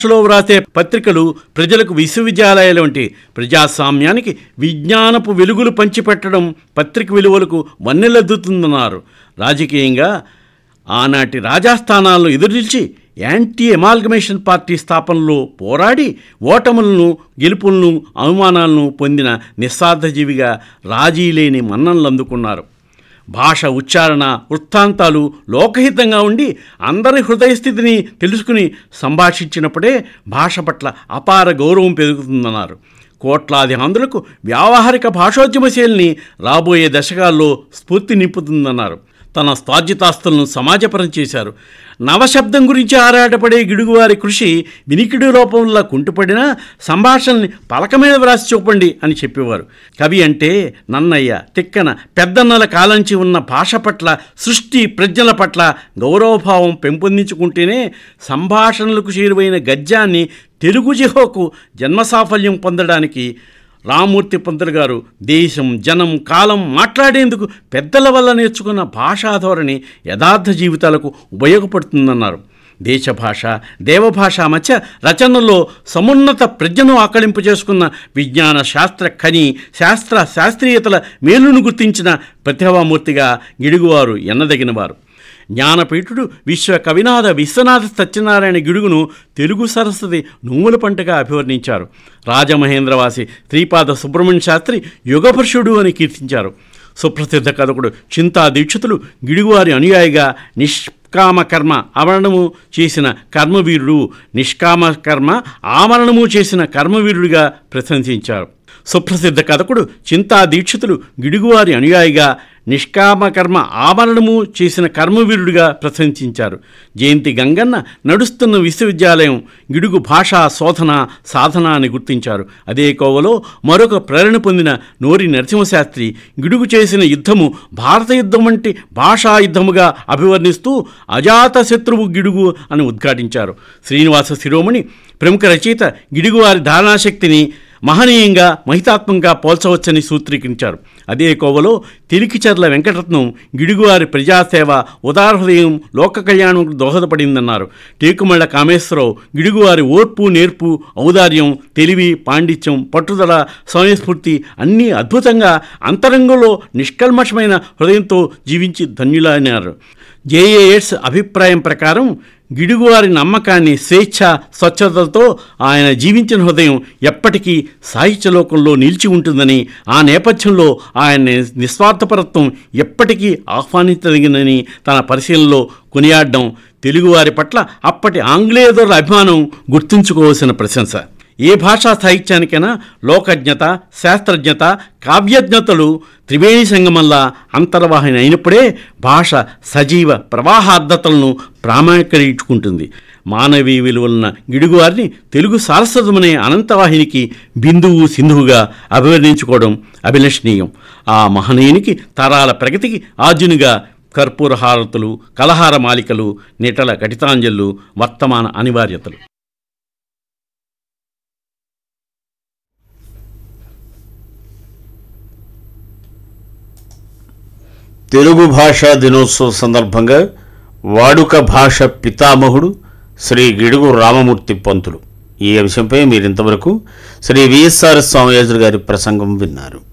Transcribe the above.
భాషలో వ్రాసే పత్రికలు ప్రజలకు విశ్వవిద్యాలయాల వంటి ప్రజాస్వామ్యానికి విజ్ఞానపు వెలుగులు పంచిపెట్టడం పత్రిక విలువలకు వన్నెలద్దుతుందన్నారు రాజకీయంగా ఆనాటి రాజాస్థానాలను ఎదురునిలిచి యాంటీ ఎమాల్గమేషన్ పార్టీ స్థాపనలో పోరాడి ఓటములను గెలుపులను అవమానాలను పొందిన నిస్వార్థజీవిగా రాజీ లేని మన్ననలు అందుకున్నారు భాష ఉచ్చారణ వృత్తాంతాలు లోకహితంగా ఉండి అందరి హృదయస్థితిని తెలుసుకుని సంభాషించినప్పుడే భాష పట్ల అపార గౌరవం పెరుగుతుందన్నారు కోట్లాది ఆంధ్రులకు వ్యావహారిక భాషోద్యమ శైలిని రాబోయే దశకాల్లో స్ఫూర్తి నింపుతుందన్నారు తన స్థాజితాస్తులను సమాజపరం చేశారు నవశబ్దం గురించి ఆరాటపడే గిడుగువారి కృషి వినికిడి రూపంలో కుంటుపడినా సంభాషణని పలక మీద వ్రాసి చూపండి అని చెప్పేవారు కవి అంటే నన్నయ్య తిక్కన పెద్దన్నల కాలంచి ఉన్న భాష పట్ల సృష్టి ప్రజ్ఞల పట్ల గౌరవభావం పెంపొందించుకుంటేనే సంభాషణలకు చేరువైన గద్యాన్ని తెలుగు జిహోకు జన్మసాఫల్యం పొందడానికి రామూర్తి పంతులు గారు దేశం జనం కాలం మాట్లాడేందుకు పెద్దల వల్ల నేర్చుకున్న భాషా ధోరణి యథార్థ జీవితాలకు ఉపయోగపడుతుందన్నారు దేశ భాష దేవభాష మధ్య రచనలో సమున్నత ప్రజ్ఞను ఆకళింపు చేసుకున్న విజ్ఞాన శాస్త్ర ఖని శాస్త్ర శాస్త్రీయతల మేలును గుర్తించిన ప్రతిభామూర్తిగా గిడుగువారు ఎన్నదగినవారు జ్ఞానపీఠుడు విశ్వ కవినాథ విశ్వనాథ సత్యనారాయణ గిడుగును తెలుగు సరస్వతి నువ్వుల పంటగా అభివర్ణించారు రాజమహేంద్రవాసి శ్రీపాద సుబ్రహ్మణ్య శాస్త్రి యుగపురుషుడు అని కీర్తించారు సుప్రసిద్ధ కథకుడు చింతా దీక్షితులు గిడుగువారి అనుయాయిగా నిష్కామ కర్మ ఆమరణము చేసిన కర్మవీరుడు నిష్కామ కర్మ ఆమరణము చేసిన కర్మవీరుడిగా ప్రశంసించారు సుప్రసిద్ధ కథకుడు చింతా దీక్షితులు గిడుగువారి అనుయాయిగా నిష్కామ కర్మ ఆమరణము చేసిన కర్మవీరుడిగా ప్రశంసించారు జయంతి గంగన్న నడుస్తున్న విశ్వవిద్యాలయం గిడుగు భాషా శోధన సాధన అని గుర్తించారు అదే కోవలో మరొక ప్రేరణ పొందిన నోరి నరసింహశాస్త్రి గిడుగు చేసిన యుద్ధము భారత యుద్ధం వంటి భాషా యుద్ధముగా అభివర్ణిస్తూ అజాత శత్రువు గిడుగు అని ఉద్ఘాటించారు శ్రీనివాస శిరోమణి ప్రముఖ రచయిత గిడుగువారి ధారణాశక్తిని మహనీయంగా మహితాత్మంగా పోల్చవచ్చని సూత్రీకరించారు అదే కోవలో తిలికిచర్ల వెంకటరత్నం గిడుగువారి ప్రజాసేవ ఉదారహృదయం లోక కళ్యాణంకు దోహదపడిందన్నారు టేకుమళ్ళ కామేశ్వరరావు గిడుగువారి ఓర్పు నేర్పు ఔదార్యం తెలివి పాండిత్యం పట్టుదల స్వయస్ఫూర్తి అన్నీ అద్భుతంగా అంతరంగంలో నిష్కల్మషమైన హృదయంతో జీవించి ధన్యులైనారు జేఏఎస్ అభిప్రాయం ప్రకారం గిడుగువారి నమ్మకాన్ని స్వేచ్ఛ స్వచ్ఛతలతో ఆయన జీవించిన హృదయం ఎప్పటికీ సాహిత్యలోకంలో నిలిచి ఉంటుందని ఆ నేపథ్యంలో ఆయన నిస్వార్థపరత్వం ఎప్పటికీ ఆహ్వానించదగినని తన పరిశీలనలో కొనియాడడం తెలుగువారి పట్ల అప్పటి ఆంగ్లేయుల అభిమానం గుర్తుంచుకోవాల్సిన ప్రశంస ఏ భాషా సాహిత్యానికైనా లోకజ్ఞత శాస్త్రజ్ఞత కావ్యజ్ఞతలు త్రివేణి సంగమంలా అంతర్వాహిని అయినప్పుడే భాష సజీవ ప్రవాహార్థతలను ప్రామాణీకరించుకుంటుంది మానవీయ విలువలున్న గిడుగువారిని తెలుగు సారస్వతమనే అనంతవాహినికి బిందువు సింధువుగా అభివర్ణించుకోవడం అభిలషణీయం ఆ మహనీయునికి తరాల ప్రగతికి ఆర్జునిగా కర్పూర హారతులు కలహార మాలికలు నిటల కటితాంజలు వర్తమాన అనివార్యతలు తెలుగు భాషా దినోత్సవం సందర్భంగా వాడుక భాష పితామహుడు శ్రీ గిడుగు రామమూర్తి పంతులు ఈ అంశంపై మీరు ఇంతవరకు శ్రీ విఎస్ఆర్ స్వామియాజులు గారి ప్రసంగం విన్నారు